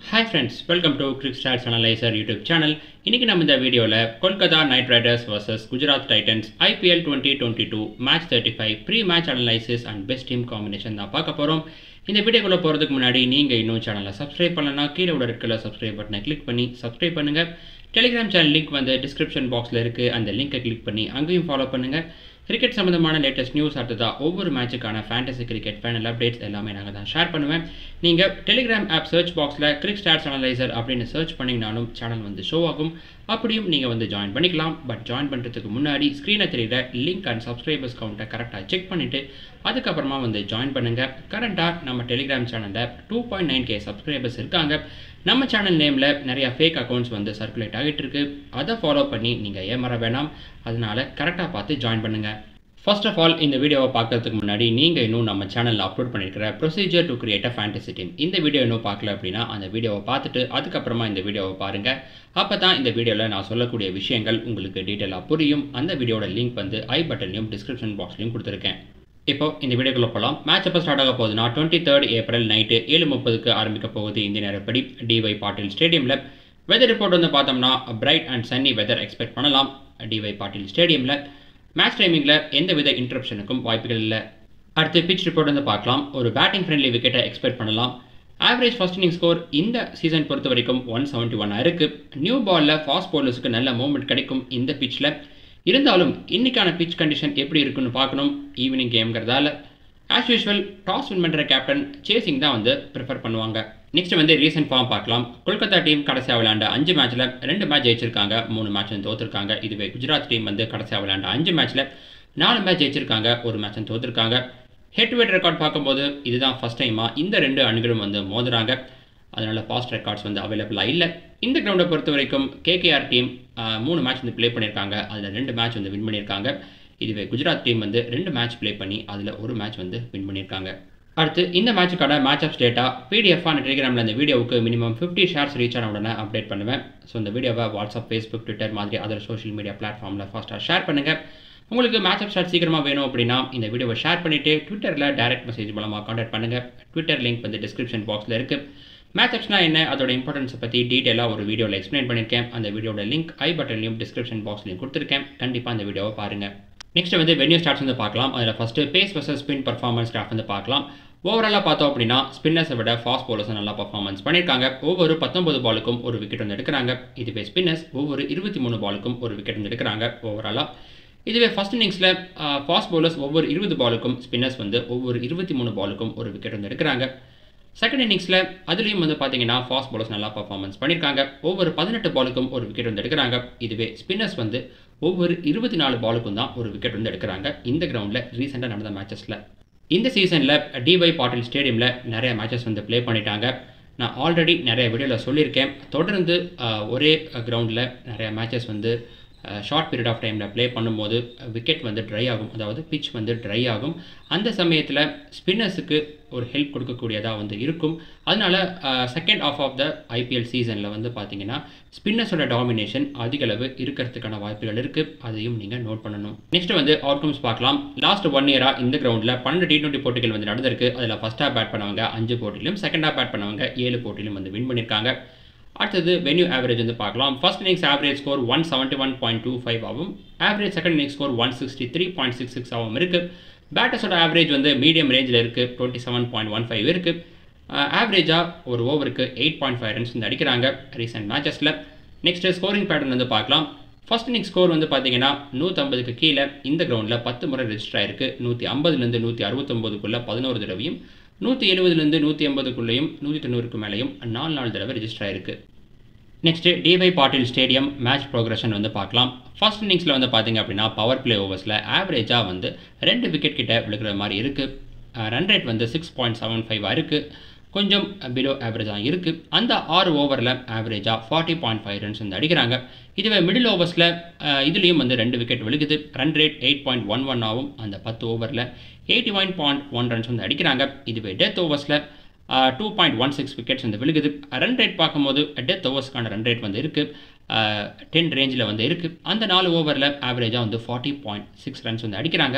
hi friends welcome to Cric Stars Analyser YouTube channel இன்றைக்கி நம்ம இந்த வீடியோவில் Kolkata Knight Riders vs Gujarat Titans IPL twenty twenty two match thirty five pre match analysis and best team combination தான் பார்க்க போகிறோம் இந்த வீடியோக்குள்ளே போகிறதுக்கு முன்னாடி நீங்கள் இன்னும் சேனலை சப்ஸ்கிரைப் பண்ணலன்னா கீழே உள்ள இருக்கிற சப்ஸ்கிரைப் பட்டனை கிளிக் பண்ணி சப்ஸ்கிரைப் பண்ணுங்கள் டெலிகிராம் சேனல் லிங்க் வந்து டிஸ்கிரிப்ஷன் பாக்ஸில் இருக்குது அந்த லிங்கை கிளிக் பண்ணி அங்கேயும் ஃபாலோ பண்ணுங்கள் கிரிக்கெட் சம்மந்தமான லேட்டஸ்ட் நியூஸ் அடுத்ததாக ஒவ்வொரு மேட்சுக்கான ஃபேண்டசி கிரிக்கெட் ஃபைனல் அப்டேட்ஸ் எல்லாமே நாங்கள் தான் ஷேர் பண்ணுவேன் நீங்கள் டெலிகிராம் ஆப் சர்ச் பாக்ஸில் கிரிக் ஸ்டார்ஸ் அனலைசர் அப்படின்னு சர்ச் பண்ணிங்கனாலும் சேனல் வந்து ஷோ ஆகும் அப்படியும் நீங்கள் வந்து ஜாயின் பண்ணிக்கலாம் பட் ஜாயின் பண்ணுறதுக்கு முன்னாடி ஸ்க்ரீனில் தெரியுற லிங்க் அண்ட் சப்ஸ்கிரைபர்ஸ் கவுண்ட்டை கரெக்டாக செக் பண்ணிவிட்டு அதுக்கப்புறமா வந்து ஜாயின் பண்ணுங்கள் கரண்ட்டாக நம்ம டெலிகிராம் சேனலில் two point nine K subscribers இருக்காங்க நம்ம சேனல் நேமில் நிறையா ஃபேக் அக்கௌண்ட்ஸ் வந்து சர்க்குலேட் ஆகிட்டு இருக்கு அதை ஃபாலோ பண்ணி நீங்கள் ஏமாற வேணாம் அதனால கரெக்டாக பார்த்து ஜாயின் பண்ணுங்கள் ஃபர்ஸ்ட் ஆஃப் ஆல் இந்த வீடியோவை பார்க்கறதுக்கு முன்னாடி நீங்கள் இன்னும் நம்ம சேனலில் அப்லோட் பண்ணியிருக்கிற procedure to create a fantasy team இந்த வீடியோ இன்னும் பார்க்கல அப்படின்னா அந்த வீடியோவை பார்த்துட்டு அதுக்கப்புறமா இந்த வீடியோவை பாருங்கள் அப்போ தான் இந்த வீடியோவில் நான் சொல்லக்கூடிய விஷயங்கள் உங்களுக்கு டீட்டெயிலாக புரியும் அந்த வீடியோட லிங்க் வந்து ஐ பட்டன்லையும் டிஸ்கிரிப்ஷன் பாக்ஸ்லையும் கொடுத்துருக்கேன் இப்போ இந்த வீடியோக்குள்ள போகலாம் மேட்ச் எப்போ ஸ்டார்ட் ஆக போகுதுன்னா டுவெண்ட்டி தேர்ட் ஏப்ரல் நைட்டு ஏழு முப்பதுக்கு ஆரம்பிக்க போகுது இந்திய நேரப்படி டிஒய் பாட்டில் ஸ்டேடியமில் வெதர் ரிப்போர்ட் வந்து பார்த்தோம்னா bright and sunny weather expect பண்ணலாம் டிஒய் பாட்டில் ஸ்டேடியமில் மேட்ச் டைமிங்கில் எந்த வித இன்டரப்ஷனுக்கும் வாய்ப்புகள் இல்லை அடுத்து பிச் ரிப்போர்ட் வந்து பார்க்கலாம் ஒரு பேட்டிங் ஃப்ரெண்ட்லி விக்கெட்டை எக்ஸ்பெக்ட் பண்ணலாம் ஆவரேஜ் ஃபர்ஸ்ட் இன்னிங் ஸ்கோர் இந்த சீசன் பொறுத்த வரைக்கும் ஒன் செவன்ட்டி ஒன் இருக்குது நியூ பாலில் ஃபாஸ்ட் பவுலர்ஸுக்கு நல்ல மூவ்மெண்ட் கிடைக்கும் இந்த பிச்சில் இருந்தாலும் இன்னைக்கான பிச் கண்டிஷன் எப்படி இருக்குன்னு பார்க்கணும் ஈவினிங் கேம்ங்கிறதால ஆஸ் யூஷுவல் டாஸ் வின் பண்ணுற கேப்டன் சேசிங் தான் வந்து ப்ரிஃபர் பண்ணுவாங்க நெக்ஸ்ட் வந்து ரீசெண்ட் ஃபார்ம் பார்க்கலாம் கொல்கத்தா டீம் கடைசியாக விளையாண்ட அஞ்சு மேட்ச்சில் ரெண்டு மேட்ச் ஜெயிச்சிருக்காங்க மூணு மேட்ச் வந்து தோத்துருக்காங்க இதுவே குஜராத் டீம் வந்து கடைசியாக விளையாண்ட அஞ்சு மேட்ச்சில் நாலு மேட்ச் ஜெயிச்சிருக்காங்க ஒரு மேட்ச் வந்து தோத்துருக்காங்க ஹெட் டு ஹெட் ரெக்கார்ட் பார்க்கும்போது இதுதான் ஃபஸ்ட் டைமாக இந்த ரெண்டு அணிகளும் வந்து மோதுறாங்க அதனால் பாஸ்ட் ரெக்கார்ட்ஸ் வந்து அவைலபிளாக இல்லை இந்த கிரவுண்டை பொறுத்த வரைக்கும் கேகேஆர் டீம் மூணு மேட்ச் வந்து ப்ளே பண்ணியிருக்காங்க அதில் ரெண்டு மேட்ச் வந்து வின் பண்ணியிருக்காங்க இதுவே குஜராத் டீம் வந்து ரெண்டு மேட்ச் ப்ளே பண்ணி அதில் ஒரு மேட்ச் வந்து வின் பண்ணியிருக்காங்க அடுத்து இந்த மேட்சுக்கான மேட்ச் ஆஃப் டேட்டா பிடிஎஃபான டெலிகிராமில் இந்த வீடியோவுக்கு மினிமம் ஃபிஃப்டி ஷேர்ஸ் ரீச் ஆன உடனே அப்டேட் பண்ணுவேன் ஸோ இந்த வீடியோவை வாட்ஸ்அப் ஃபேஸ்புக் ட்விட்டர் மாதிரி அதர் சோஷியல் மீடியா பிளாட்ஃபார்மில் ஃபாஸ்ட்டாக ஷேர் பண்ணுங்கள் உங்களுக்கு மேட்ச் ஆஃப் ஸ்டார்ட் சீக்கிரமாக வேணும் அப்படின்னா இந்த வீடியோவை ஷேர் பண்ணிவிட்டு ட்விட்டரில் டேரக்ட் மெசேஜ் மூலமாக காண்டாக்ட் பண்ணுங்கள் ட்விட்டர் லிங்க் வந்து டிஸ்கிரிப்ஷன் பாக்ஸில் இருக்குது மேட்ச் அப்ஸ்னா என்ன அதோட இம்பார்ட்டன்ஸை பற்றி டீட்டெயிலாக ஒரு வீடியோவில் எக்ஸ்பிளைன் பண்ணியிருக்கேன் அந்த வீடியோட லிங்க் ஐ பட்டன்லையும் டிஸ்கிரிப்ஷன் பாக்ஸ்லையும் கொடுத்துருக்கேன் கண்டிப்பாக அந்த வீடியோவை பாருங்கள் நெக்ஸ்ட் வந்து வென்யூ ஸ்டார்ட்ஸ் வந்து பார்க்கலாம் அதில் first pace versus spin performance graph வந்து பார்க்கலாம் ஓவராலாக பார்த்தோம் அப்படின்னா ஸ்பின்னர்ஸை விட ஃபாஸ்ட் பவுலர்ஸும் நல்லா பர்ஃபார்மன்ஸ் பண்ணியிருக்காங்க ஒவ்வொரு பத்தொன்பது பாலுக்கும் ஒரு விக்கெட் வந்து எடுக்கிறாங்க இதுவே ஸ்பின்னர்ஸ் ஒவ்வொரு இருபத்தி மூணு பாலுக்கும் ஒரு விக்கெட் வந்து எடுக்கிறாங்க ஓவராலாக இதுவே ஃபஸ்ட் இன்னிங்ஸில் ஃபாஸ்ட் பவுலர்ஸ் ஒவ்வொரு இருபது பாலுக்கும் ஸ்பின்னர்ஸ் வந்து ஒவ்வொரு இருபத்தி மூணு பாலுக்கும் ஒரு விக்கெட் வந்து எடுக்கிறாங்க செகண்ட் இன்னிங்ஸில் அதுலேயும் வந்து பார்த்தீங்கன்னா ஃபாஸ்ட் பாலர்ஸ் நல்லா பர்ஃபார்மன்ஸ் பண்ணியிருக்காங்க ஒவ்வொரு பதினெட்டு பாலுக்கும் ஒரு விக்கெட் வந்து எடுக்கிறாங்க இதுவே ஸ்பின்னர்ஸ் வந்து ஒவ்வொரு இருபத்தி நாலு பாலுக்கும் தான் ஒரு விக்கெட் வந்து எடுக்கிறாங்க இந்த கிரவுண்டில் ரீசெண்டாக நடந்த மேட்சஸில் இந்த சீசனில் டிஒய் பாட்டில் ஸ்டேடியமில் நிறைய மேட்சஸ் வந்து ப்ளே பண்ணிட்டாங்க நான் ஆல்ரெடி நிறைய வீடியோவில் சொல்லியிருக்கேன் தொடர்ந்து ஒரே கிரவுண்டில் நிறைய மேட்சஸ் வந்து ஷார்ட் பீரியட் ஆஃப் டைமில் ப்ளே பண்ணும்போது விக்கெட் வந்து ட்ரை ஆகும் அதாவது பிச் வந்து ட்ரை ஆகும் அந்த சமயத்தில் ஸ்பின்னர்ஸுக்கு ஒரு ஹெல்ப் கொடுக்கக்கூடியதாக வந்து இருக்கும் அதனால் second half of the IPL சீசனில் வந்து பார்த்தீங்கன்னா ஸ்பின்னர்ஸோட டாமினேஷன் அதிகளவு இருக்கிறதுக்கான வாய்ப்புகள் இருக்குது அதையும் நீங்கள் நோட் பண்ணணும் நெக்ஸ்ட் வந்து அவுட்கம்ஸ் பார்க்கலாம் லாஸ்ட் ஒன் இயராக இந்த கிரவுண்டில் பன்னெண்டு டி டுவெண்ட்டி போட்டிகள் வந்து நடந்திருக்கு அதில் ஃபஸ்ட் ஹாப் பேட் பண்ணவங்க அஞ்சு போட்டியிலும் செகண்ட் ஹாப் பேட் பண்ணவங்க ஏழு போட்டியிலும் வந்து வின் பண்ணியிருக்காங்க அடுத்தது வென்யூ ஆவரேஜ் வந்து பார்க்கலாம் first innings average score one seventy one point two five ஆகும் average second innings score one sixty three point six six ஆகும் இருக்குது பேட்டர்ஸோட ஆவரேஜ் வந்து மீடியம் ரேஞ்சில் இருக்குது twenty seven point one five இருக்குது ஆவரேஜாக ஒரு ஓவருக்கு எயிட் பாயிண்ட் ஃபைவ் ரன்ஸ் வந்து அடிக்கிறாங்க ரீசெண்ட் மேட்சஸில் நெக்ஸ்ட்டு ஸ்கோரிங் பேட்டர்ன் வந்து பார்க்கலாம் ஃபர்ஸ்ட் இன்னிங் ஸ்கோர் வந்து பார்த்தீங்கன்னா நூற்றம்பதுக்கு கீழே இந்த கிரவுண்டில் பத்து முறை ரெஜிஸ்டர் ஆயிருக்கு நூற்றி ஐம்பதுலேருந்து நூற்றி அறுபத்தொம்போதுக்குள்ளே பதினோரு தடவையும் நூற்றி எழுபதுலேருந்து நூற்றி ஐம்பதுக்குள்ளேயும் நூற்றி தொண்ணூறுக்கு மேலேயும் நாலு நாலு தடவை ரெஜிஸ்டர் ஆயிருக்கு next DY Patil stadium match progression வந்து பார்க்கலாம் ஃபர்ஸ்ட் இன்னிங்ஸில் வந்து பார்த்தீங்க அப்படின்னா பவர் பிளே ஓவர்ஸில் ஆவரேஜாக வந்து ரெண்டு விக்கெட் கிட்ட விழுக்கிற மாதிரி இருக்குது ரன் ரேட் வந்து சிக்ஸ் பாயிண்ட் செவன் ஃபைவாக இருக்குது கொஞ்சம் பிலோ ஆவரேஜாக இருக்குது அந்த ஆறு ஓவரில் ஆவரேஜாக ஃபார்ட்டி பாயிண்ட் ஃபைவ் ரன்ஸ் வந்து அடிக்கிறாங்க இதுவே மிடில் ஓவர்ஸில் இதுலேயும் வந்து ரெண்டு விக்கெட் விழுகுது run rate eight point one one ஆகும் அந்த பத்து ஓவரில் eighty one point one runs வந்து அடிக்கிறாங்க இதுவே டெத் ஓவர்ஸில் two point one six wickets வந்து விழுகுது ரன் ரேட் பார்க்கும்போது டெத் ஓவர்ஸ்க்கான ரன் ரேட் வந்து இருக்குது டென் ரேஞ்சில் வந்து இருக்குது அந்த நாலு ஓவரில் ஆவரேஜாக வந்து ஃபார்ட்டி பாயிண்ட் சிக்ஸ் ரன்ஸ் வந்து அடிக்கிறாங்க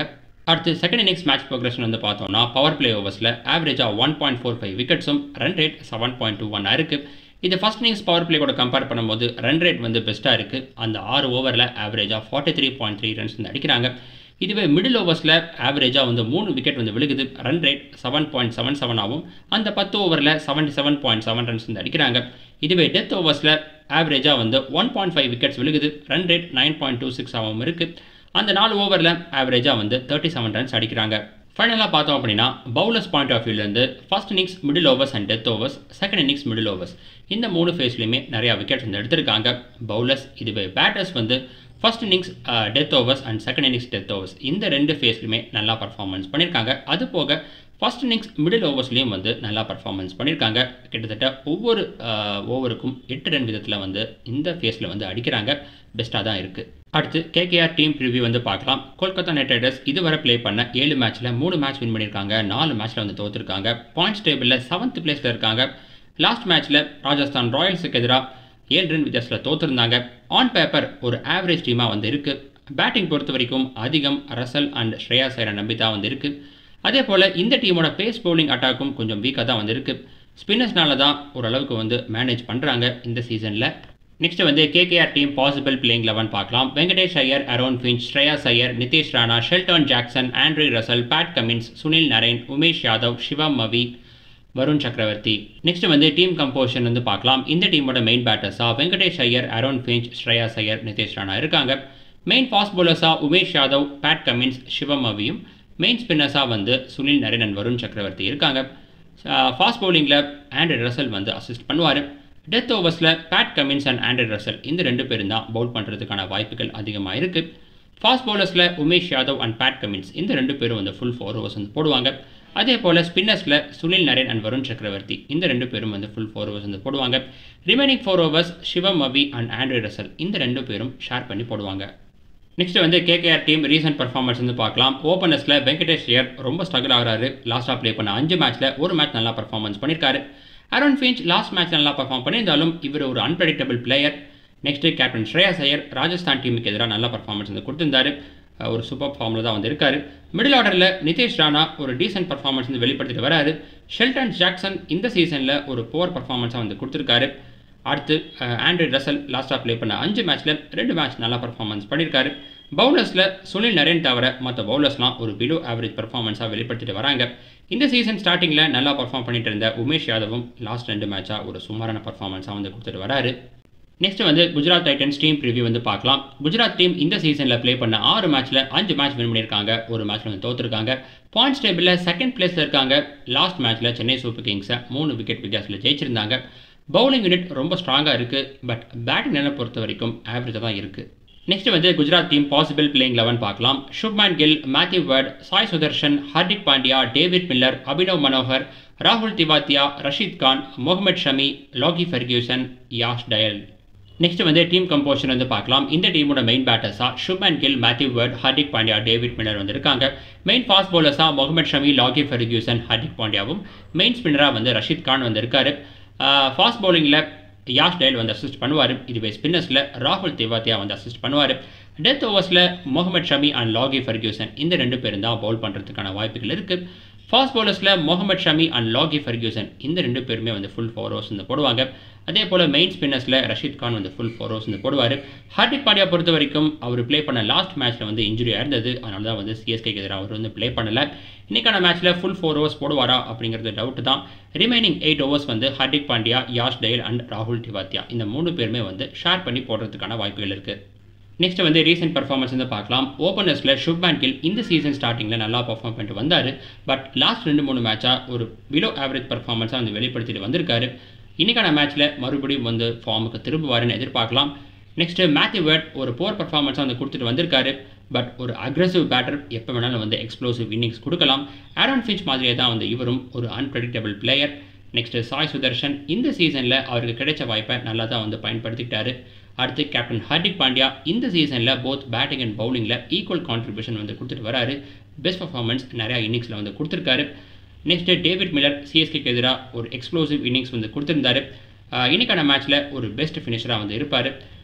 அடுத்து செகண்ட் இன்னிங்ஸ் மேட்ச் ப்ரோக்ரஷன் வந்து பார்த்தோம்னா பவர் பிளே ஓவர்ஸில் ஆவரேஜாக ஒன் பாயிண்ட் ஃபோர் ஃபைவ் விக்கெட்ஸும் run rate seven point two one இருக்குது இது ஃபஸ்ட் இன்னிங்ஸ் பவர் பிளே கூட கம்பேர் பண்ணும்போது ரன் ரேட் வந்து பெஸ்ட்டாக இருக்குது அந்த ஆறு ஓவரில் ஆவரேஜாக forty three point three runs வந்து அடிக்கிறாங்க இதுவே மிடில் ஓவர்ஸில் ஆவரேஜாக வந்து மூணு விக்கெட் வந்து விழுகுது run rate seven point seven seven ஆகும் அந்த பத்து ஓவரில் seventy seven point seven runs வந்து அடிக்கிறாங்க இதுவே டெத் ஓவர்ஸில் ஆவரேஜாக வந்து ஒன் பாயிண்ட் ஃபைவ் விக்கெட்ஸ் விழுகுது run rate nine point two six ஆகவும் இருக்குது அந்த நாலு ஓவரில் ஆவரேஜாக வந்து தேர்ட்டி செவன் ரன்ஸ் அடிக்கிறாங்க ஃபைனலாக பார்த்தோம் அப்படின்னா பவுலர்ஸ் பாயிண்ட் ஆஃப் வியூலேருந்து first innings middle overs and death overs second innings middle overs இந்த மூணு ஃபேஸ்லையுமே நிறையா விக்கெட்ஸ் வந்து எடுத்திருக்காங்க பவுலர்ஸ் இதுவே பேட்டர்ஸ் வந்து first innings death overs and second innings death overs இந்த ரெண்டு ஃபேஸ்லையுமே நல்லா பர்ஃபார்மன்ஸ் பண்ணியிருக்காங்க அது போக ஃபர்ஸ்ட் இன்னிங்ஸ் மிடில் ஓவர்ஸ்லேயும் வந்து நல்லா பர்ஃபார்மன்ஸ் பண்ணியிருக்காங்க கிட்டத்தட்ட ஒவ்வொரு ஓவருக்கும் எட்டு ரன் விதத்தில் வந்து இந்த ஃபேஸில் வந்து அடிக்கிறாங்க பெஸ்ட்டாக தான் இருக்குது அடுத்து கேகேஆர் டீம் ப்ரிவியூ வந்து பார்க்கலாம் கொல்கத்தா நைட் ரைடர்ஸ் இதுவரை ப்ளே பண்ண ஏழு மேட்ச்சில் மூணு மேட்ச் வின் பண்ணியிருக்காங்க நாலு மேட்ச்சில் வந்து தோற்றுருக்காங்க பாயிண்ட்ஸ் டேபிளில் செவன்த் பிளேஸில் இருக்காங்க லாஸ்ட் மேட்ச்சில் ராஜஸ்தான் ராயல்ஸுக்கு எதிராக ஏழு ரன் வித்தியாசத்தில் தோற்றுருந்தாங்க ஆன் பேப்பர் ஒரு ஆவரேஜ் டீமாக வந்து இருக்குது பேட்டிங் பொறுத்த வரைக்கும் அதிகம் ரசல் அண்ட் ஸ்ரேயா சைரை நம்பி தான் வந்து இருக்குது அதே போல் இந்த டீமோட பேஸ் பவுலிங் அட்டாக்கும் கொஞ்சம் வீக்காக தான் வந்து இருக்குது ஸ்பின்னர்ஸ்னால தான் ஓரளவுக்கு வந்து மேனேஜ் பண்ணுறாங்க இந்த சீசனில் நெக்ஸ்ட் வந்து KKR team possible playing eleven பார்க்கலாம் Venkatesh Iyer Aaron Finch Shreyas Iyer Nitish Rana Sheldon Jackson Andre Russell Pat Cummins Sunil Narine Umesh Yadav Shivam Mavi Varun Chakravarthy next வந்து டீம் கம்போஷன் வந்து பார்க்கலாம் இந்த டீமோட மெயின் பேட்டர்ஸாக வெங்கடேஷ் ஐயர் அரோன் ஃபின்ச் ஸ்ரேயாஸ் ஐயர் நிதிஷ் ராணா இருக்காங்க மெயின் ஃபாஸ்ட் பவுலர்ஸாக உமேஷ் யாதவ் பேட் கமின்ஸ் சிவம் மவியும் மெயின் ஸ்பின்னர்ஸாக வந்து சுனில் நரேன் அண்ட் வருண் சக்கரவர்த்தி இருக்காங்க ஃபாஸ்ட் பவுலிங்கில் ஆண்ட்ரி ரசல் வந்து அசிஸ்ட் பண்ணுவார் டெத் ஓவர்ஸில் Pat Cummins and Andre Russell இந்த ரெண்டு பேரும் தான் பவுல் பண்ணுறதுக்கான வாய்ப்புகள் அதிகமாக இருக்குது ஃபாஸ்ட் பவுலர்ஸில் Umesh Yadav and Pat Cummins இந்த ரெண்டு பேரும் வந்து ஃபுல் ஃபோர் ஓவர்ஸ் வந்து போடுவாங்க அதே போல் ஸ்பின்னர்ஸில் சுனில் நரேன் அண்ட் வருண் சக்கரவர்த்தி இந்த ரெண்டு பேரும் வந்து ஃபுல் ஃபோர் ஓவர்ஸ் வந்து போடுவாங்க remaining four overs Shivam Mavi and Andre Russell இந்த ரெண்டு பேரும் ஷேர் பண்ணி போடுவாங்க நெக்ஸ்ட் வந்து கேகேஆர் டீம் ரீசன்ட் பர்ஃபார்மன்ஸ் வந்து பார்க்கலாம் ஓப்பனர்ஸில் வெங்கடேஷ் ஐயர் ரொம்ப ஸ்ட்ரகிள் ஆகிறாரு லாஸ்ட்டாக ப்ளே பண்ண அஞ்சு மேட்ச்சில் ஒரு மேட்ச் நல்லா பர்ஃபார்மன்ஸ் பண்ணியிருக்காரு அரோன் ஃபின்ச் லாஸ்ட் மேட்ச் நல்லா பர்ஃபார்ம் பண்ணியிருந்தாலும் இவர் ஒரு unpredictable player next captain Shreyas Iyer Rajasthan டீமுக்கு எதிராக நல்ல பர்ஃபார்மன்ஸ் வந்து கொடுத்திருந்தாரு ஒரு சூப்பர் ஃபார்மில் தான் வந்து இருக்காரு மிடில் ஆர்டரில் நிதிஷ் ராணா ஒரு டீசென்ட் பர்ஃபார்மன்ஸ் வந்து வெளிப்படுத்திட்டு வராரு ஷெல்டன் ஜாக்சன் இந்த சீசனில் ஒரு புவர் பர்ஃபார்மன்ஸாக வந்து கொடுத்துருக்காரு அடுத்து ஆண்ட்ரி ரசல் லாஸ்ட்டாக ப்ளே பண்ண அஞ்சு மேட்ச்சில் ரெண்டு மேட்ச் நல்லா பர்ஃபார்மன்ஸ் பண்ணியிருக்காரு பவுலர்ஸில் சுனில் நரேன் தவிர மற்ற பவுலர்ஸ்லாம் ஒரு பிலோ ஆவரேஜ் பர்ஃபார்மன்ஸாக வெளிப்படுத்திட்டு வராங்க இந்த சீசன் ஸ்டார்டிங்கில் நல்லா பர்ஃபார்ம் பண்ணிட்டு இருந்த உமேஷ் யாதவும் லாஸ்ட் ரெண்டு மேட்சாக ஒரு சுமாரான பர்ஃபார்மன்ஸாக வந்து கொடுத்துட்டு வராரு நெக்ஸ்ட் வந்து குஜராத் டைட்டன்ஸ் டீம் ப்ரிவியூ வந்து பார்க்கலாம் குஜராத் டீம் இந்த சீசனில் ப்ளே பண்ண ஆறு மேட்ச்சில் அஞ்சு மேட்ச் வின் பண்ணியிருக்காங்க ஒரு மேட்ச்சில் வந்து தோற்றுருக்காங்க பாயிண்ட்ஸ் டேபிளில் செகண்ட் பிளேஸில் இருக்காங்க லாஸ்ட் மேட்ச்சில் சென்னை சூப்பர் கிங்ஸை மூணு விக்கெட் வித்தியாசத்தில் ஜெயிச்சிருந்தாங்க பவுலிங் யூனிட் ரொம்ப ஸ்ட்ராங்காக இருக்குது பட் பேட்டிங் நிலை பொறுத்த வரைக்கும் ஆவரேஜாக தான் இருக்குது நெக்ஸ்ட் வந்து Gujarat team possible playing eleven பார்க்கலாம் Shubman Gill Matthew Wade Sai Sudharsan Hardik Pandya David Miller Abhinav Manohar ராகுல் Tewatia Rashid Khan Mohammed Shami Lockie Ferguson Yash Dayal next வந்து டீம் கம்போஷன் வந்து பார்க்கலாம் இந்த டீமோட மெயின் பேட்டர்ஸாக Shubman Gill Matthew Wade Hardik Pandya David Miller வந்து இருக்காங்க மெயின் ஃபாஸ்ட் பவுலர்ஸாக முகமது ஷமி லாகி ஃபெர்கியூசன் ஹர்திக் பாண்டியாவும் மெயின் ஸ்பின்னராக வந்து ரஷீத் கான் வந்து இருக்காரு ஃபாஸ்ட் பவுலிங்கில் யாஷ் டயல் வந்து அசிஸ்ட் பண்ணுவார் இதுவே ஸ்பின்னர்ஸில் ராகுல் திவாத்தியா வந்து அசிஸ்ட் பண்ணுவார் டெத் ஓவர்ஸில் Mohammed Shami and Lockie Ferguson இந்த ரெண்டு பேரும் தான் பவுல் பண்ணுறதுக்கான வாய்ப்புகள் இருக்குது ஃபாஸ்ட் பவுலர்ஸில் Mohammed Shami and Lockie Ferguson இந்த ரெண்டு பேருமே வந்து ஃபுல் ஃபோர் ஓவர்ஸ் வந்து போடுவாங்க அதே போல் மெயின் ஸ்பின்னர்ஸில் ரஷீத் கான் வந்து ஃபுல் ஃபோர் ஓவர்ஸ் வந்து போடுவார் ஹார்திக் பாண்டியா பொறுத்த வரைக்கும் அவர் ப்ளே பண்ண லாஸ்ட் மேட்ச்சில் வந்து இன்ஜுரியாக இருந்தது அதனால தான் வந்து சிஎஸ்கேக்கு எதிராக அவர் வந்து ப்ளே பண்ணலை இன்றைக்கான மேட்ச்சில் ஃபுல் ஃபோர் ஓவர்ஸ் போடுவாரா அப்படிங்கிறது டவுட் தான் ரிமைனிங் எயிட் ஓவர்ஸ் வந்து ஹார்திக் பாண்டியா யாஷ் டயல் அண்ட் ராகுல் திவாத்தியா இந்த மூணு பேருமே வந்து ஷேர் பண்ணி போடுறதுக்கான வாய்ப்புகள் இருக்குது நெக்ஸ்ட் வந்து ரீசெண்ட் பர்ஃபார்மன்ஸ் வந்து பார்க்கலாம் ஓப்பனர்ஸில் சுப்மேன் கில் இந்த சீசன் ஸ்டார்டிங்கில் நல்லா பர்ஃபார்ம் பண்ணிட்டு வந்தார் பட் லாஸ்ட் ரெண்டு மூணு மேட்சாக ஒரு பிலோ ஆவரேஜ் பர்ஃபார்மன்ஸாக வந்து வெளிப்படுத்திட்டு வந்திருக்காரு இன்றைக்கான மேட்ச்சில் மறுபடியும் வந்து ஃபார்முக்கு திரும்புவாருன்னு எதிர்பார்க்கலாம் நெக்ஸ்ட்டு மேத்யூ வேர்ட் ஒரு போர் பர்ஃபார்மன்ஸாக வந்து கொடுத்துட்டு வந்திருக்காரு பட் ஒரு அக்ரெசிவ் பேட்டர் எப்போ வேணாலும் வந்து எக்ஸ்ப்ளோசிவ் இன்னிங்ஸ் கொடுக்கலாம் ஆரோன் ஃபின்ச் மாதிரியே தான் வந்து இவரும் ஒரு unpredictable player next Sai Sudharsan இந்த சீசனில் அவருக்கு கிடைச்ச வாய்ப்பை நல்லா தான் வந்து பயன்படுத்திக்கிட்டாரு அடுத்து கேப்டன் ஹார்திக் பாண்டியா இந்த சீசனில் போத் பேட்டிங் அண்ட் பவுலிங்கில் ஈக்குவல் கான்ட்ரிபியூஷன் வந்து கொடுத்துட்டு வராரு பெஸ்ட் பர்ஃபார்மன்ஸ் நிறையா இன்னிங்ஸில் வந்து கொடுத்துருக்காரு நெக்ஸ்ட்டு டேவிட் மில்லர் சிஎஸ்கேக்கு எதிராக ஒரு எக்ஸ்ப்ளோசிவ் இன்னிங்ஸ் வந்து கொடுத்துருந்தாரு இன்னைக்கான மேட்ச்சில் ஒரு பெஸ்ட் ஃபினிஷராக வந்து இருப்பார்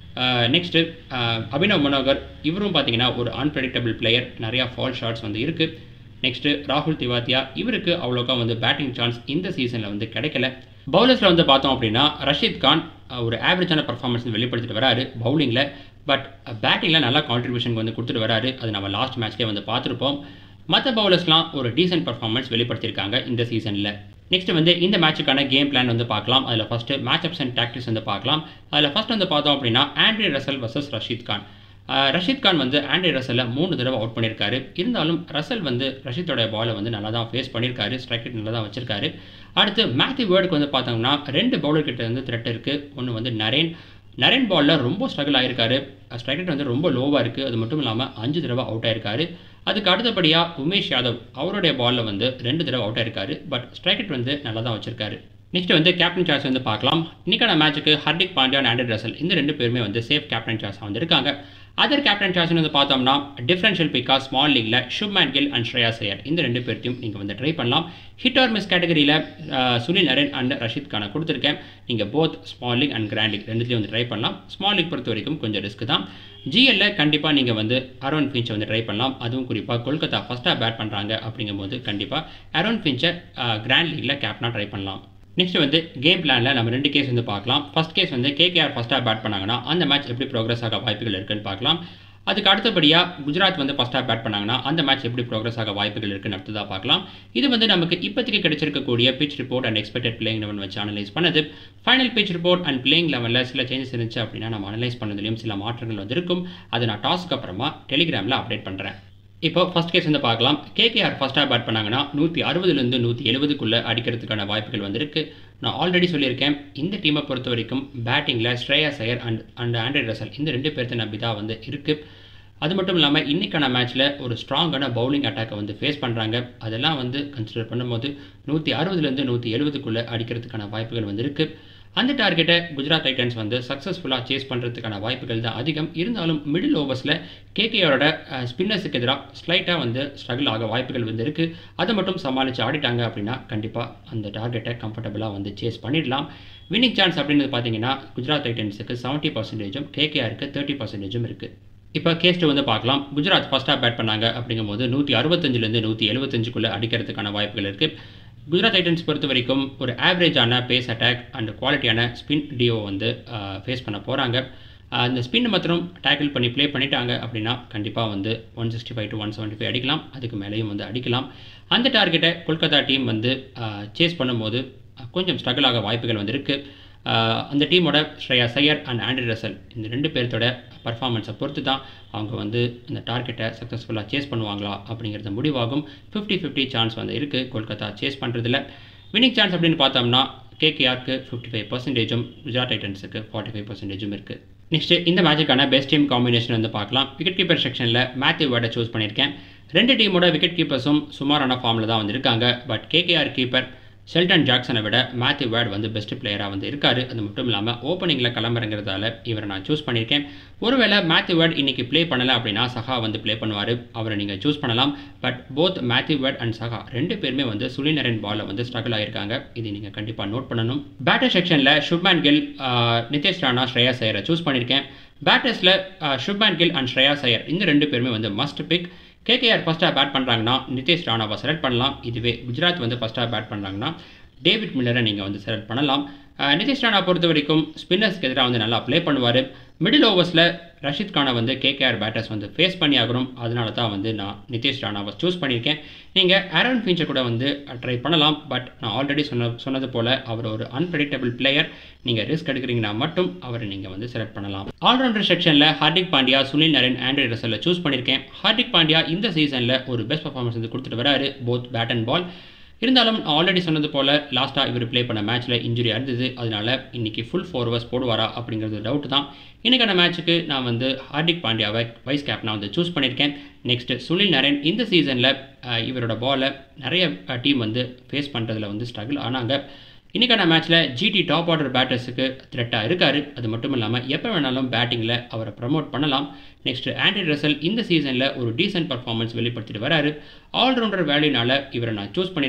நெக்ஸ்ட்டு அபினவ் மனோகர் இவரும் பார்த்தீங்கன்னா ஒரு அன்பிரடிக்டபிள் பிளேயர் நிறையா ஃபால் ஷாட்ஸ் வந்து இருக்குது நெக்ஸ்ட்டு ராகுல் திவாத்தியா இவருக்கு அவ்வளோக்கா வந்து பேட்டிங் சான்ஸ் இந்த சீசனில் வந்து கிடைக்கல பவுலர்ஸில் வந்து பார்த்தோம் அப்படின்னா ரஷீத் கான் அஹ், ஒரு ஆவரேஜான பர்ஃபார்மன்ஸ் வெளிப்படுத்திட்டு வராரு பவுலிங்கில் பட் பேட்டிங்கில் நல்லா கான்ட்ரிபியூஷன் வந்து கொடுத்துட்டு வராரு அது நம்ம லாஸ்ட் மேட்ச்லேயே வந்து பார்த்துருப்போம் மற்ற பவுலர்ஸ்லாம் ஒரு டீசென்ட் பர்ஃபார்மன்ஸ் வெளிப்படுத்தியிருக்காங்க இந்த சீசனில் நெக்ஸ்ட் வந்து இந்த மேட்சுக்கான கேம் பிளான் வந்து பார்க்கலாம் அதில் first match ups and tactics வந்து பார்க்கலாம் அதில் ஃபஸ்ட் வந்து பார்த்தோம் அப்படின்னா Andre Russell versus Rashid Khan ah Rashid Khan வந்து ஆண்ட்ரி ரசலை மூணு தடவை அவுட் பண்ணியிருக்காரு இருந்தாலும் ரசல் வந்து ரஷீத்தோட பாலை வந்து நல்லா தான் ஃபேஸ் பண்ணியிருக்காரு ஸ்ட்ரைக் ரேட் நல்லா தான் வச்சிருக்காரு அடுத்து மேத்யூ வேர்டுக்கு வந்து பார்த்தோம்னா ரெண்டு பவுலர் கிட்ட வந்து த்ரெட் இருக்குது ஒன்று வந்து நரேன் நரேன் பாலில் ரொம்ப ஸ்ட்ரகிள் ஆயிருக்காரு ஸ்ட்ரைக் ரேட் வந்து ரொம்ப லோவாக இருக்குது அது மட்டும் இல்லாமல் அஞ்சு தடவை அவுட் ஆயிருக்காரு அதுக்கு அடுத்தபடியாக உமேஷ் யாதவ் அவருடைய பாலில் வந்து ரெண்டு தடவை அவுட் ஆயிருக்காரு பட் ஸ்ட்ரைக் ரேட் வந்து நல்லா தான் வச்சிருக்காரு நெக்ஸ்ட் வந்து கேப்டன் சார்ஜ் வந்து பார்க்கலாம் இன்னைக்கான மேட்ச்சுக்கு Hardik Pandya and Andre Russell இந்த ரெண்டு பேருமே வந்து சேஃப் கேப்டன் சார்ஜ் வந்து இருக்காங்க அதர் கேப்டன் சார்ஜ் வந்து பார்த்தோம்னா டிஃபரன்ஷியல் பிக்கா ஸ்மால் லீக்ல ஷுப்மேன் கில் அண்ட் ஸ்ரேயா சையர் இந்த ரெண்டு பேர்த்தையும் நீங்கள் வந்து ட்ரை பண்ணலாம் ஹிட் ஆர் மிஸ் கேட்டகரியில் சுனில் நரேன் அண்ட் ரஷீத் கானை கொடுத்துருக்கேன் நீங்கள் both small league and grand league ரெண்டுத்தையும் வந்து ட்ரை பண்ணலாம் ஸ்மால் லீக் பொறுத்த வரைக்கும் கொஞ்சம் ரிஸ்க் தான் ஜிஎல்ல கண்டிப்பாக நீங்கள் வந்து அரௌண்ட் ஃபின்ச்சை வந்து ட்ரை பண்ணலாம் அதுவும் குறிப்பாக கொல்கத்தா ஃபஸ்ட்டாக பேட் பண்ணுறாங்க அப்படிங்கும்போது கண்டிப்பாக அரௌண்ட் ஃபின்ச்சை கிராண்ட் லீக்கில் கேப்டனாக ட்ரை பண்ணலாம் நெக்ஸ்ட் வந்து கேம் பிளானில் நம்ம ரெண்டு கேஸ் வந்து பார்க்கலாம் ஃபர்ஸ்ட் கேஸ் வந்து கேகேஆர் ஃபஸ்ட்டாக பேட் பண்ணாங்கன்னா அந்த மேட்ச் எப்படி ப்ரோக்ரஸ் ஆக வாய்ப்புகள் இருக்குன்னு பார்க்கலாம் அதுக்கு அடுத்தபடியாக குஜராத் வந்து ஃபஸ்ட்டாக பேட் பண்ணாங்கன்னா அந்த மேட்ச் எப்படி ப்ரோக்ரஸ் ஆக வாய்ப்புகள் இருக்குன்னு அடுத்ததாக பார்க்கலாம் இது வந்து நமக்கு இப்போதைக்கு கிடைச்சிருக்கக்கூடிய pitch report and expected playing eleven வச்சு அனலைஸ் பண்ணது final pitch report and playing லெவலில் சில சேஞ்சஸ் இருந்துச்சு அப்படின்னா நம்ம அனலைஸ் பண்ணதுலையும் சில மாற்றங்கள் வந்திருக்கும் அது நான் டாஸ்க்கு அப்புறமா டெலிகிராமில் அப்டேட் பண்ணுறேன் இப்போ ஃபர்ஸ்ட் கேஸ் வந்து பார்க்கலாம் கேகேஆர் ஃபஸ்ட்டாக பேட் பண்ணாங்கன்னா நூற்றி அறுபதுலேருந்து நூற்றி எழுபதுக்குள்ளே அடிக்கிறதுக்கான வாய்ப்புகள் வந்திருக்கு நான் ஆல்ரெடி சொல்லியிருக்கேன் இந்த டீமை பொறுத்த வரைக்கும் பேட்டிங்கில் Shreyas Iyer and and Andre Russell இந்த ரெண்டு பேர்த்த நம்பி தான் வந்து இருக்குது அது மட்டும் இல்லாமல் இன்றைக்கான மேட்ச்சில் ஒரு ஸ்ட்ராங்கான பவுலிங் அட்டாக்கை வந்து ஃபேஸ் பண்ணுறாங்க அதெல்லாம் வந்து கன்சிடர் பண்ணும்போது நூற்றி அறுபதுலேருந்து நூற்றி எழுபதுக்குள்ளே அடிக்கிறதுக்கான வாய்ப்புகள் வந்து இருக்குது அந்த டார்கெட்டை குஜராத் டைட்டன்ஸ் வந்து சக்ஸஸ்ஃபுல்லாக சேஸ் பண்ணுறதுக்கான வாய்ப்புகள் தான் அதிகம் இருந்தாலும் மிடில் ஓவர்ஸில் கேகேஆரோட ஸ்பின்னர்ஸுக்கு எதிராக ஸ்லைட்டாக வந்து ஸ்ட்ரகிள் ஆக வாய்ப்புகள் வந்து இருக்குது அதை மட்டும் சமாளித்து ஆடிட்டாங்க அப்படின்னா கண்டிப்பாக அந்த டார்கெட்டை கம்ஃபர்டபுளாக வந்து சேஸ் பண்ணிடலாம் வின்னிங் சான்ஸ் அப்படின்றது பார்த்தீங்கன்னா குஜராத் டைட்டன்ஸுக்கு செவன்ட்டி பர்சன்டேஜும் கேகேஆருக்கு தேர்ட்டி பர்சன்டேஜும் இருக்குது இப்போ கேஸ்ட் வந்து பார்க்கலாம் குஜராத் ஃபஸ்ட்டாக பேட் பண்ணாங்க அப்படிங்கும்போது நூற்றி அறுபத்தஞ்சிலேருந்து நூற்றி எழுபத்தஞ்சுக்குள்ளே அடிக்கிறதுக்கான வாய்ப்புகள் இருக்குது குஜராத் டைட்டன்ஸ் பொறுத்த வரைக்கும் ஒரு ஆவரேஜான பேஸ் அட்டாக் அண்ட் குவாலிட்டியான ஸ்பின் டியோ வந்து ஃபேஸ் பண்ண போகிறாங்க அந்த ஸ்பின் மாத்திரம் டேக்கிள் பண்ணி ப்ளே பண்ணிட்டாங்க அப்படின்னா கண்டிப்பாக வந்து one sixty five to one seventy five அடிக்கலாம் அதுக்கு மேலேயும் வந்து அடிக்கலாம் அந்த டார்கெட்டை கொல்கத்தா டீம் வந்து சேஸ் பண்ணும்போது அஹ், கொஞ்சம் ஸ்ட்ரகிள் ஆக வாய்ப்புகள் வந்து இருக்குது அந்த டீமோட Shreyas Iyer and Andre Russell இந்த ரெண்டு பேர்த்தோட பர்ஃபார்மன்ஸை பொறுத்து தான் அவங்க வந்து அந்த டார்கெட்டை சக்ஸஸ்ஃபுல்லாக சேஸ் பண்ணுவாங்களா அப்படிங்கிறது முடிவாகும் ஃபிஃப்டி ஃபிஃப்டி சான்ஸ் வந்து இருக்குது கொல்கத்தா சேஸ் பண்ணுறதுல வின்னிங் சான்ஸ் அப்படின்னு பார்த்தோம்னா கேகேஆருக்கு ஃபிஃப்டி ஃபைவ் பர்சன்டேஜும் குஜராத் டைட்டன்ஸுக்கு ஃபார்ட்டி ஃபைவ் பர்சன்டேஜும் இருக்குது நெக்ஸ்ட் இந்த மேட்சுக்கான பெஸ்ட் டீம் காம்பினேஷன் வந்து பார்க்கலாம் விக்கெட் கீப்பர் செக்ஷனில் மேத்யூ வேர்டை சூஸ் பண்ணியிருக்கேன் ரெண்டு டீமோட விக்கெட் கீப்பர்ஸும் சுமாரான ஃபார்மில் தான் வந்திருக்காங்க பட் கேகேஆர் கீப்பர் ஷெல்டன் ஜாக்சனை விட மேத்யூ வேர்ட் வந்து பெஸ்ட் பிளேயராக வந்து இருக்காரு அது மட்டும் இல்லாமல் ஓப்பனிங்கில் கிளம்புறங்கிறதால இவரை நான் சூஸ் பண்ணியிருக்கேன் ஒருவேளை மேத்யூ வேர்ட் இன்னைக்கு ப்ளே பண்ணலை அப்படின்னா சஹா வந்து ப்ளே பண்ணுவார் அவரை நீங்கள் சூஸ் பண்ணலாம் but both Matthew Wade and Saha ரெண்டு பேருமே வந்து சுழிநரன் பாலில் வந்து ஸ்ட்ரகிள் ஆகியிருக்காங்க இது நீங்கள் கண்டிப்பாக நோட் பண்ணணும் பேட்டர் செக்ஷனில் சுப்மேன் கில் ஆஹ், நிதேஷ் ராணா ஸ்ரேயா சையரை சூஸ் பண்ணியிருக்கேன் பேட்டர்ஸில் சுப்மேன் கில் அண்ட் ஸ்ரேயா சையர் இந்த ரெண்டு பேருமே வந்து மஸ்ட் பிக் கேகேஆர் ஃபஸ்ட்டாக பேட் பண்ணுறாங்கன்னா நிதேஷ் ராணாவை செலக்ட் பண்ணலாம் இதுவே குஜராத் வந்து ஃபஸ்ட்டாக பேட் பண்ணுறாங்கன்னா டேவிட் மில்லரை நீங்கள் வந்து செலக்ட் பண்ணலாம் அஹ் நிதிஷ் ராணா பொறுத்த வரைக்கும் ஸ்பின்னர்ஸ்க்கு எதிராக வந்து நல்லா ப்ளே பண்ணுவார் மிடில் ஓவர்ஸில் ரஷித் கானை வந்து கேகேஆர் பேட்டர்ஸ் வந்து ஃபேஸ் பண்ணி ஆகணும் அதனால தான் வந்து நான் நிதிஷ் ராணாவை சூஸ் பண்ணியிருக்கேன் நீங்கள் ஆரன் ஃபின்ச்சை கூட வந்து ட்ரை பண்ணலாம் பட் நான் ஆல்ரெடி சொன்ன சொன்னது போல் அவர் ஒரு அன்பிரடிக்டபிள் பிளேயர் நீங்கள் ரிஸ்க் எடுக்கிறீங்கன்னா மட்டும் அவரை நீங்கள் வந்து செலக்ட் பண்ணலாம் ஆல்ரவுண்டர் செக்ஷனில் ஹார்திக் பாண்டியா சுனில் நரேன் ஆண்ட்ரி ரசலில் சூஸ் பண்ணியிருக்கேன் ஹார்திக் பாண்டியா இந்த சீசனில் ஒரு பெஸ்ட் பர்ஃபார்மன்ஸ் வந்து கொடுத்துட்டு வராரு போத் பேட் அண்ட் பால் இருந்தாலும் ஆல்ரெடி சொன்னது போல் லாஸ்ட்டாக இவர் ப்ளே பண்ண மேட்ச்சில் இன்ஜுரி இருந்தது அதனால இன்னைக்கு ஃபுல் ஃபோர் ஓவர்ஸ் போடுவாரா அப்படிங்கிறது டவுட் தான் இன்னைக்கான மேட்ச்சுக்கு நான் வந்து ஹார்திக் பாண்டியாவை வைஸ் கேப்டனாக வந்து சூஸ் பண்ணியிருக்கேன் நெக்ஸ்ட் சுனில் நரேன் இந்த சீசனில் இவரோட பாலை நிறைய டீம் வந்து ஃபேஸ் பண்ணுறதுல வந்து ஸ்ட்ரகிள் ஆனாங்க இன்றைக்கான மேட்ச்சில் ஜிடி டாப் ஆர்டர் பேட்டர்ஸுக்கு த்ரெட்டாக இருக்கார் அது மட்டும் இல்லாமல் எப்போ வேணாலும் பேட்டிங்கில் அவரை ப்ரமோட் பண்ணலாம் நெக்ஸ்ட் ஆண்ட்ரி ரசல் இந்த சீசனில் ஒரு டீசென்ட் பர்ஃபார்மன்ஸ் வெளிப்படுத்திட்டு வராரு ஆல்ரவுண்டர் வேல்யூனால இவரை நான் சூஸ் பண்ணியிருக்கேன்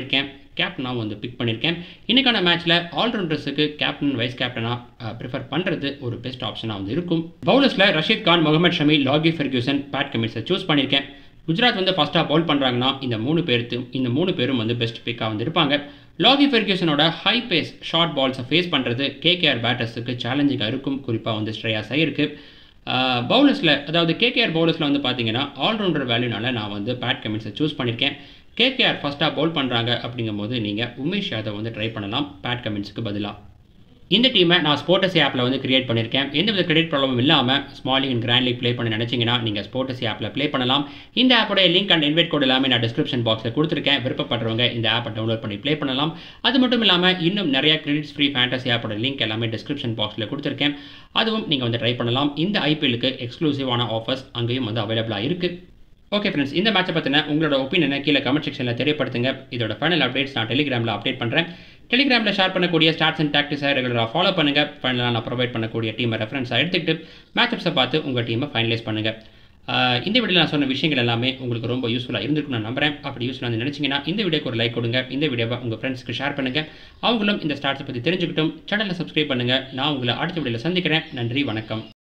கேப்டனாகவும் வந்து பிக் பண்ணியிருக்கேன் இன்னைக்கான மேட்ச்சில் ஆல்ரவுண்டர்ஸுக்கு கேப்டன் வைஸ் கேப்டனாக ப்ரிஃபர் பண்ணுறது ஒரு பெஸ்ட் ஆப்ஷனாக வந்து இருக்கும் பவுலர்ஸில் Rashid Khan Mohammed Shami Lockie Ferguson Pat கமிட்ஸை சூஸ் பண்ணியிருக்கேன் குஜராத் வந்து ஃபஸ்ட்டாக பவுல் பண்ணுறாங்கன்னா இந்த மூணு பேருக்கு இந்த மூணு பேரும் வந்து பெஸ்ட் பிக்காக வந்து இருப்பாங்க லாகி ஃபெர்கியூசனோட ஹை பேஸ் ஷார்ட் பால்ஸை ஃபேஸ் பண்ணுறது கேகேஆர் பேட்டர்ஸுக்கு சேலஞ்சிங்காக இருக்கும் குறிப்பாக வந்து ஸ்ரேயாஸ் ஐயருக்கு பவுலர்ஸில் அதாவது கேகேஆர் பவுலர்ஸில் வந்து பார்த்தீங்கன்னா ஆல்ரவுண்டர் வேல்யூனால நான் வந்து பேட் கமிட்ஸை சூஸ் பண்ணியிருக்கேன் கேகேஆர் ஃபஸ்ட்டாக பவுல் பண்ணுறாங்க அப்படிங்கும்போது நீங்கள் உமேஷ் யாதவ் வந்து ட்ரை பண்ணலாம் பேட் கமிட்ஸுக்கு பதிலாக இந்த டீமை நான் ஸ்போர்ட்டஸ் ஆப்பில் வந்து கிரியேட் பண்ணியிருக்கேன் எந்தவித கிரெடிட் ப்ராப்ளமும் இல்லாமல் small league and grand league play பண்ண நினச்சிங்கன்னா நீங்கள் ஸ்போர்ட்டஸ் ஆப்பில் ப்ளே பண்ணலாம் இந்த ஆப்போட லிங்க் அண்ட் இன்வைட் கோட் எல்லாமே நான் டிஸ்கிரிப்ஷன் பாக்ஸில் கொடுத்துருக்கேன் விருப்பப்படுறவங்க இந்த ஆப்பை டவுன்லோட் பண்ணி ப்ளே பண்ணலாம் அது மட்டும் இல்லாமல் இன்னும் நிறைய கிரெடிட்ஸ் ஃப்ரீ ஃபேண்டசி ஆப்போட லிங்க் எல்லாமே டிஸ்கிரிப்ஷன் பாக்ஸில் கொடுத்துருக்கேன் அதுவும் நீங்கள் வந்து ட்ரை பண்ணலாம் இந்த ஐபிஎலுக்கு எக்ஸ்க்ளூசிவான ஆஃபர்ஸ் அங்கேயும் வந்து அவைலபிளாக இருக்குது ஓகே ஃப்ரெண்ட்ஸ் இந்த மேட்சை பற்றின உங்களோட ஒப்பீனியனை கீழே கமெண்ட் செக்ஷனில் தெரியப்படுத்துங்க இதோட ஃபைனல் அப்டேட்ஸ் நான் டெலிகிராமில் அப்டேட் பண்ணுறேன் டெலிகிராமில் ஷேர் பண்ணக்கூடிய ஸ்டார்ட்ஸ் அண்ட் டாக்டிஸை ரெகுலராக ஃபாலோ பண்ணுங்கள் ஃபைனலாக நான் ப்ரொவைட் பண்ணக்கூடிய டீமை ரெஃபரன்ஸாக எடுத்துக்கிட்டு மேட்சப்ஸை பார்த்து உங்கள் டீமை ஃபைனலைஸ் பண்ணுங்கள் இந்த வீடியோவில் நான் சொன்ன விஷயங்கள் எல்லாமே உங்களுக்கு ரொம்ப யூஸ்ஃபுல்லாக இருந்திருக்கும் நான் நம்புறேன் அப்படி யூஸ்ஃபுல்லாக நினச்சிங்கன்னா இந்த வீடியோக்கு ஒரு லைக் கொடுங்க இந்த வீடியோவை உங்கள் ஃப்ரெண்ட்ஸ்க்கு ஷேர் பண்ணுங்கள் அவங்களும் இந்த ஸ்டார்ட்ஸை பற்றி தெரிஞ்சுக்கிட்டும் சேனலை சப்ஸ்கிரைப் பண்ணுங்கள் நான் உங்களை அடுத்த வீடியோவில் சந்திக்கிறேன் நன்றி வணக்கம்